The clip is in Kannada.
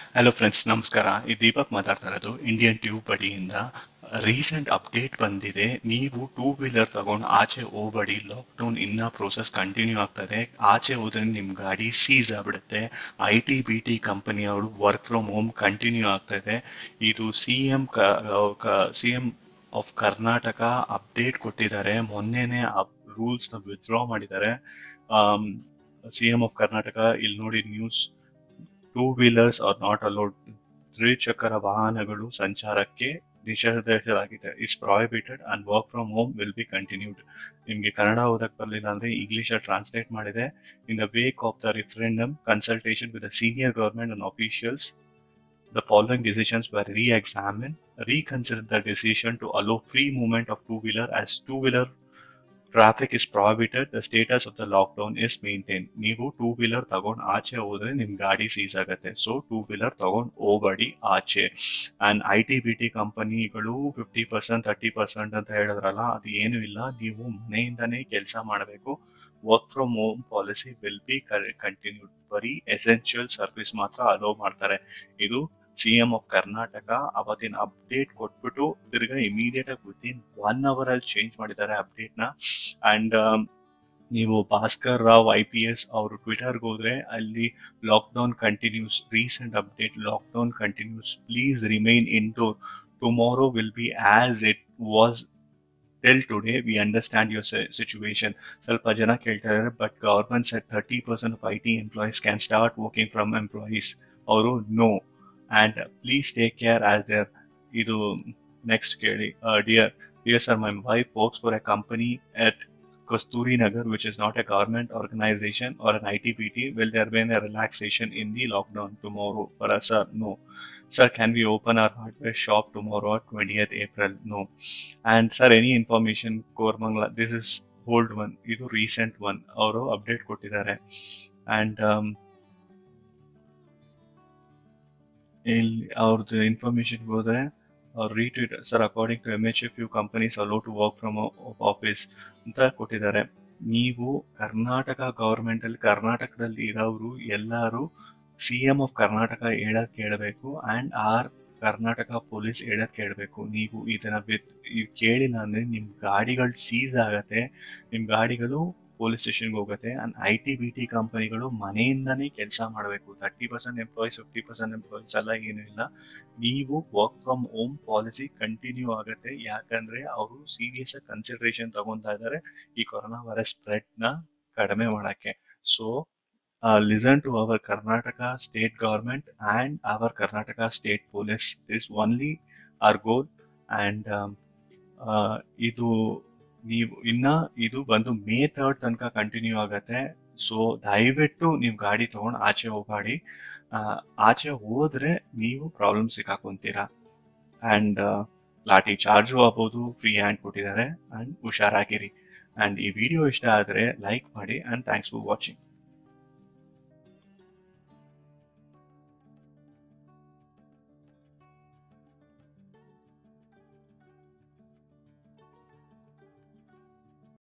ಹಲೋ ಫ್ರೆಂಡ್ಸ್ ನಮಸ್ಕಾರ ಈ ದೀಪಕ್ ಮಾತಾಡ್ತಾ ಇರೋದು ಇಂಡಿಯನ್ ಟ್ಯೂಬ್ ಬಡಿಯಿಂದ ರೀಸೆಂಟ್ ಅಪ್ಡೇಟ್ ಬಂದಿದೆ ನೀವು ಟೂ ವೀಲರ್ ತಗೊಂಡು ಆಚೆ ಹೋಗ್ಬೇಡಿ ಲಾಕ್ಡೌನ್ ಇನ್ನ ಪ್ರೋಸೆಸ್ ಕಂಟಿನ್ಯೂ ಆಗ್ತದೆ ಆಚೆ ಹೋದ್ರೆ ನಿಮ್ ಗಾಡಿ ಸೀಸ್ ಆಗ್ಬಿಡುತ್ತೆ ಐ ಟಿ ಬಿ ಟಿ ಕಂಪನಿಯವರು ವರ್ಕ್ ಫ್ರಮ್ ಹೋಮ್ ಕಂಟಿನ್ಯೂ ಆಗ್ತದೆ ಇದು C M C M of Karnataka update ಕೊಟ್ಟಿದ್ದಾರೆ ಮೊನ್ನೆನೆ ರೂಲ್ಸ್ ನ ವಿತ್ಡ್ರಾ ಮಾಡಿದ್ದಾರೆ ಸಿ ಎಂ ಆಫ್ ಕರ್ನಾಟಕ ಇಲ್ಲಿ ನೋಡಿ news two wheelers are not allowed ದ್ವಿಚಕ್ರ ವಾಹನಗಳು ಸಂಚಾರಕ್ಕೆ ನಿಷೇಧಿಸಲಾಗಿದೆ it's prohibited and work from home will be continued ನಿಮ್ಗೆ ಕನ್ನಡ ಓದಕ್ ಬರಲಿಲ್ಲ ಅಂದ್ರೆ ಇಂಗ್ಲಿಷ್ ಟ್ರಾನ್ಸ್ಲೇಟ್ ಮಾಡಿದೆ in the wake of the referendum consultation with the senior government and officials The following decisions were re-examined. Reconsider the decision to allow free movement of two-wheeler as two-wheeler traffic is prohibited the status of the lockdown is maintain ನೀವು ಟೂ ವೀಲರ್ ತಗೊಂಡ್ ಆಚೆ ಹೋದ್ರೆ ನಿಮ್ ಗಾಡಿ ಸೀಸ್ ಆಗುತ್ತೆ ಸೊ ಟೂ ವೀಲರ್ ತಗೊಂಡ್ ಹೋಗಬೇಡಿ ಆಚೆ and I T B T ಕಂಪನಿಗಳು ಫಿಫ್ಟಿ ಪರ್ಸೆಂಟ್ ತರ್ಟಿ ಪರ್ಸೆಂಟ್ ಅಂತ ಹೇಳಿದ್ರಲ್ಲ ಅದು ಏನು ಇಲ್ಲ ನೀವು ಮನೆಯಿಂದನೇ ಕೆಲಸ ಮಾಡಬೇಕು work from home policy will be continued ಬರೀ ಎಸೆನ್ಷಿಯಲ್ ಸರ್ವಿಸ್ ಮಾತ್ರ ಅಲೋ ಮಾಡ್ತಾರೆ ಇದು ಸಿ ಎಂ ಆಫ್ ಕರ್ನಾಟಕ ಅವತ್ತಿನ ಅಪ್ಡೇಟ್ ಕೊಟ್ಬಿಟ್ಟು ತಿರ್ಗಾ ಇಮಿಡಿಯೇಟ್ ಆಗಿ ವಿತ್ ಇನ್ ಒನ್ ಅವರ್ ಅಲ್ಲಿ ಚೇಂಜ್ ಮಾಡಿದ್ದಾರೆ ಅಪ್ಡೇಟ್ ನ ಅಂಡ್ ನೀವು Bhaskar Rao I P S ಅವರು ಟ್ವಿಟರ್ಗೆ ಹೋದ್ರೆ ಅಲ್ಲಿ lockdown continues recent update lockdown continues please remain indoor tomorrow will be as it was till today we understand your situation ಸ್ವಲ್ಪ ಜನ ಕೇಳ್ತಾ ಇದ್ದಾರೆ but government set thirty percent of I T employees can start working from employees ಅವರು know and please take care as there ಇದು ನೆಕ್ಸ್ಟ್ ಕೇಳಿ dear dear sir my wife works for a company at Kasturi Nagar, which is not a government organization or an ITPT, will there be a relaxation in the lockdown tomorrow? For us, sir, no. Sir, can we open our hardware shop tomorrow, 20th April? No. And sir, any information, Kormangla, this is old one, ಇದು recent one, ಅವರು ಅಪ್ಡೇಟ್ ಕೊಟ್ಟಿದ್ದಾರೆ ಅಂಡ್ ಇಲ್ಲಿ ಅವ್ರದ್ದು ಇನ್ಫಾರ್ಮೇಶನ್ ಹೋದ್ರೆ ಅವ್ರು retweet sir according to M H F U companies allow to work from office ಅಂತ ಕೊಟ್ಟಿದ್ದಾರೆ ನೀವು ಕರ್ನಾಟಕ ಗವರ್ಮೆಂಟ್ ಅಲ್ಲಿ ಕರ್ನಾಟಕದಲ್ಲಿ ಇರೋರು ಎಲ್ಲರೂ ಸಿ ಎಂ ಆಫ್ ಕರ್ನಾಟಕ ಹೇಳಕ್ ಕೇಳಬೇಕು ಅಂಡ್ ಆರ್ ಕರ್ನಾಟಕ ಪೊಲೀಸ್ ಹೇಳಕ್ ಕೇಳಬೇಕು ನೀವು ಇದನ್ನ ಬಿತ್ ಕೇಳಿಲ್ಲ ಅಂದ್ರೆ ನಿಮ್ ಗಾಡಿಗಳು ಸೀಸ್ ಆಗತ್ತೆ ನಿಮ್ ಗಾಡಿಗಳು ಪೊಲೀಸ್ ಸ್ಟೇಷನ್ಗೆ ಹೋಗುತ್ತೆ and I T B T ಕಂಪನಿಗಳು ಮನೆಯಿಂದನೇ ಕೆಲಸ ಮಾಡಬೇಕು thirty percent employees fifty percent employees ಎಲ್ಲ ಏನೂ ಇಲ್ಲ ನೀವು work from home policy continue ಆಗುತ್ತೆ ಯಾಕಂದ್ರೆ ಅವರು ಸೀರಿಯಸ್ ಆಗಿ ಕನ್ಸಿಡರೇಷನ್ ತಗೊಂತಾ ಇದ್ದಾರೆ ಈ ಕೊರೋನಾ ವೈರಸ್ ಸ್ಪ್ರೆಡ್ ನ ಕಡಿಮೆ ಮಾಡಕ್ಕೆ so listen to our Karnataka state government and our Karnataka state police is only our goal and ಇದು ನೀವು ಇನ್ನ ಇದು ಬಂದು ಮೇ ಥರ್ಡ್ ತನಕ ಕಂಟಿನ್ಯೂ ಆಗತ್ತೆ ಸೊ ದಯವಿಟ್ಟು ನೀವು ಗಾಡಿ ತಗೊಂಡು ಆಚೆ ಹೋಗಾಡಿ ಆಚೆ ಹೋದ್ರೆ ನೀವು ಪ್ರಾಬ್ಲಮ್ ಸಿಕ್ಕಾಕೊಂತೀರಾ ಅಂಡ್ ಲಾಟಿ ಚಾರ್ಜು ಆಗ್ಬೋದು ಫ್ರೀ ಹ್ಯಾಂಡ್ ಕೊಟ್ಟಿದ್ದಾರೆ ಅಂಡ್ ಹುಷಾರಾಗಿರಿ ಅಂಡ್ ಈ ವಿಡಿಯೋ ಇಷ್ಟ ಆದ್ರೆ ಲೈಕ್ ಮಾಡಿ ಅಂಡ್ ಥ್ಯಾಂಕ್ಸ್ ಫಾರ್ ವಾಚಿಂಗ್